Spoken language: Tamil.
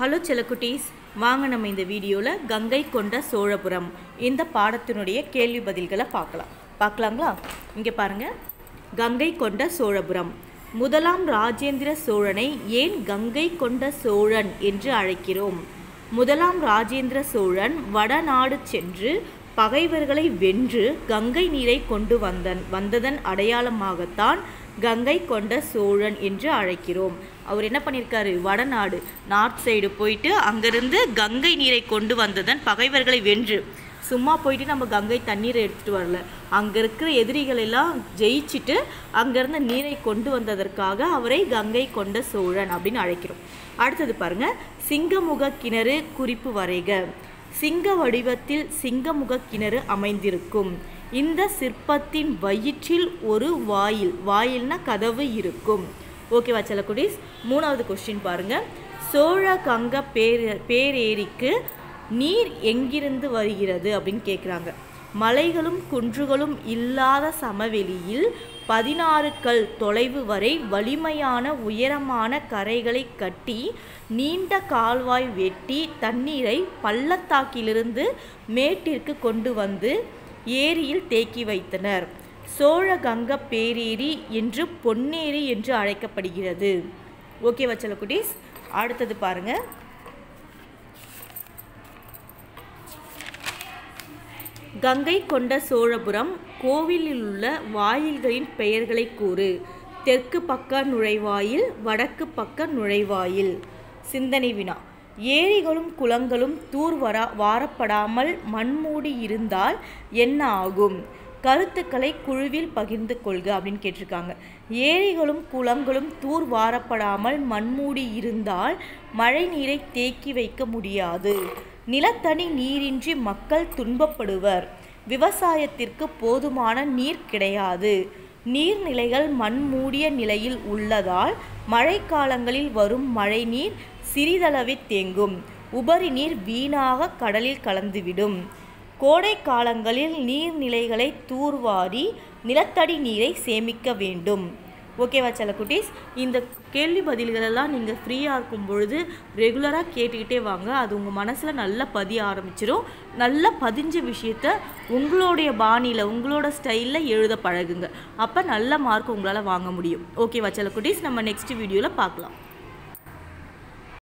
ஹலோ செல்லக்குட்டீஸ் வாங்க நம்ம இந்த வீடியோவில் கங்கை கொண்ட சோழபுரம் இந்த பாடத்தினுடைய கேள்வி பதில்களை பார்க்கலாம் பார்க்கலாங்களா இங்கே பாருங்க கங்கை கொண்ட சோழபுரம் முதலாம் ராஜேந்திர சோழனை ஏன் கங்கை கொண்ட சோழன் என்று அழைக்கிறோம் முதலாம் ராஜேந்திர சோழன் வடநாடு சென்று பகைவர்களை வென்று கங்கை நீரை கொண்டு வந்தன் வந்ததன் அடையாளமாகத்தான் கங்கை கொண்ட சோழன் என்று அழைக்கிறோம் அவர் என்ன பண்ணியிருக்காரு வடநாடு நார்த் சைடு போயிட்டு அங்கேருந்து கங்கை நீரை கொண்டு வந்ததன் பகைவர்களை வென்று சும்மா போயிட்டு நம்ம கங்கை தண்ணீரை எடுத்துகிட்டு வரல அங்கே இருக்கிற எதிரிகள் எல்லாம் ஜெயிச்சுட்டு அங்கேருந்து நீரை கொண்டு வந்ததற்காக அவரை கங்கை கொண்ட சோழன் அப்படின்னு அழைக்கிறோம் அடுத்தது பாருங்க சிங்கமுக கிணறு குறிப்பு வரைக சிங்க வடிவத்தில் சிங்கமுக கிணறு அமைந்திருக்கும் இந்த சிற்பத்தின் வயிற்றில் ஒரு வாயில் வாயில்னா கதவு இருக்கும் ஓகேவா செல்லக்குடீஸ் மூணாவது கொஸ்டின் பாருங்க சோழ கங்க பேர பேரேரிக்கு நீர் எங்கிருந்து வருகிறது அப்படின்னு கேட்குறாங்க மலைகளும் குன்றுகளும் இல்லாத சமவெளியில் பதினாறு கல் தொலைவு வரை வலிமையான உயரமான கரைகளை கட்டி நீண்ட கால்வாய் வெட்டி தண்ணீரை பள்ளத்தாக்கிலிருந்து மேட்டிற்கு கொண்டு வந்து ஏரியில் தேக்கி வைத்தனர் சோழ கங்க பேரேரி என்று பொன்னேரி என்று அழைக்கப்படுகிறது ஓகேவா செல்லக்குட்டீஸ் அடுத்தது பாருங்க கங்கை கொண்ட சோழபுரம் கோவிலில் உள்ள வாயில்களின் பெயர்களை கூறு தெற்கு பக்க நுழைவாயில் வடக்கு பக்க நுழைவாயில் சிந்தனை வினா ஏரிகளும் குளங்களும் தூர் வர வாரப்படாமல் மண்மூடி இருந்தால் என்ன ஆகும் கருத்துக்களை குழுவில் பகிர்ந்து கொள்க அப்படின்னு கேட்டிருக்காங்க ஏரிகளும் குளங்களும் தூர் வாரப்படாமல் மண்மூடி இருந்தால் மழை நீரை தேக்கி வைக்க முடியாது நிலத்தடி நீரின்றி மக்கள் துன்பப்படுவர் விவசாயத்திற்கு போதுமான நீர் கிடையாது நீர்நிலைகள் மண் மூடிய நிலையில் உள்ளதால் மழைக்காலங்களில் வரும் மழை நீர் சிறிதளவே தேங்கும் உபரி நீர் வீணாக கடலில் கலந்துவிடும் கோடை காலங்களில் நீர்நிலைகளை தூர்வாரி நிலத்தடி நீரை சேமிக்க வேண்டும் ஓகேவா செல்லக்குட்டீஸ் இந்த கேள்வி பதில்களெல்லாம் நீங்கள் ஃப்ரீயாக இருக்கும் பொழுது ரெகுலராக கேட்டுக்கிட்டே வாங்க அது உங்கள் மனசில் நல்லா பதிய ஆரம்பிச்சிடும் நல்லா பதிஞ்ச விஷயத்த உங்களுடைய பாணியில் உங்களோட ஸ்டைலில் எழுத பழகுங்க அப்போ நல்ல மார்க் உங்களால் வாங்க முடியும் ஓகேவா செல்லக்குட்டீஸ் நம்ம நெக்ஸ்ட் வீடியோவில் பார்க்கலாம்